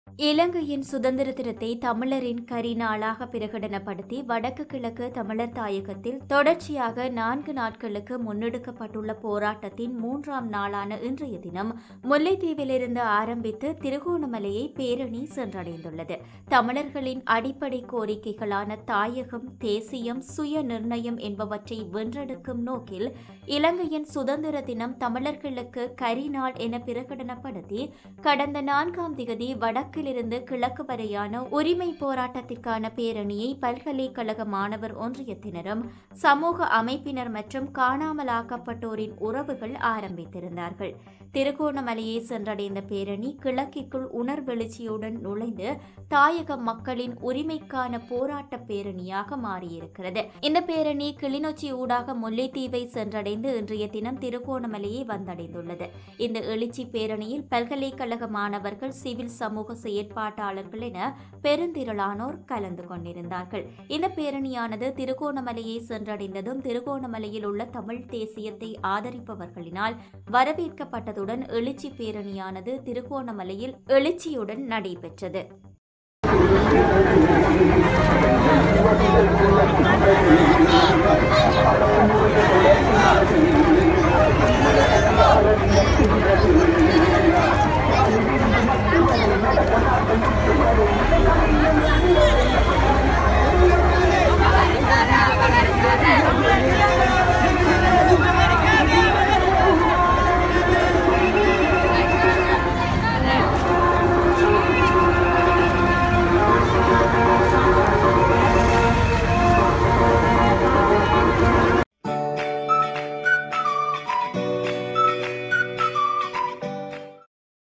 இலங்கையின் சுதந்திர தினத்தை தமிழரின் கரிநாளாக பிரகடனப்படுத்தி வடக்கு கிழக்கு தமிழர் தாயகத்தில் தொடர்ச்சியாக நான்கு நாட்களுக்கு முன்னெடுக்கப்பட்டுள்ள போராட்டத்தின் மூன்றாம் நாளான இன்றைய தினம் முல்லைத்தீவிலிருந்து ஆரம்பித்து திருகோணமலையை பேரணி சென்றடைந்துள்ளது தமிழர்களின் அடிப்படை கோரிக்கைகளான தாயகம் தேசியம் சுய நிர்ணயம் என்பவற்றை வென்றெடுக்கும் நோக்கில் இலங்கையின் சுதந்திர தினம் தமிழர்களுக்கு கரிநாள் என பிரகடனப்படுத்தி கடந்த நான்காம் திகதி வடக்கிலிருந்து கிழக்கு வரையான உரிமை போராட்டத்திற்கான பேரணியை பல்கலைக்கழக மாணவர் ஒன்றியத்தினரும் சமூக அமைப்பினர் மற்றும் காணாமலாக்கப்பட்டோரின் உறவுகள் ஆரம்பித்திருந்தார்கள் திருகோணமலையை சென்றடைந்த பேரணி கிழக்கிற்குள் உணர்வெழுச்சியுடன் நுழைந்து தாயக மக்களின் உரிமைக்கான போராட்ட பேரணியாக மாறியிருக்கிறது இந்த பேரணி கிளிநொச்சி ஊடாக முல்லைத்தீவை சென்றடைந்து இன்றைய தினம் திருகோணமலையை வந்தடைந்துள்ளது இந்த எழுச்சி பேரணியில் பல்கலைக்கழக மாணவர்கள் சிவில் சமூக செயற்பாட்டாளர்கள் என பெருந்திரளானோர் கலந்து கொண்டிருந்தார்கள் இந்த பேரணியானது திருகோணமலையை சென்றடைந்ததும் திருகோணமலையில் உள்ள தமிழ் தேசியத்தை ஆதரிப்பவர்களினால் வரவேற்கப்பட்டதுடன் எழுச்சி பேரணியானது திருகோணமலையில் எழுச்சியுடன் நடைபெற்றது Thank you.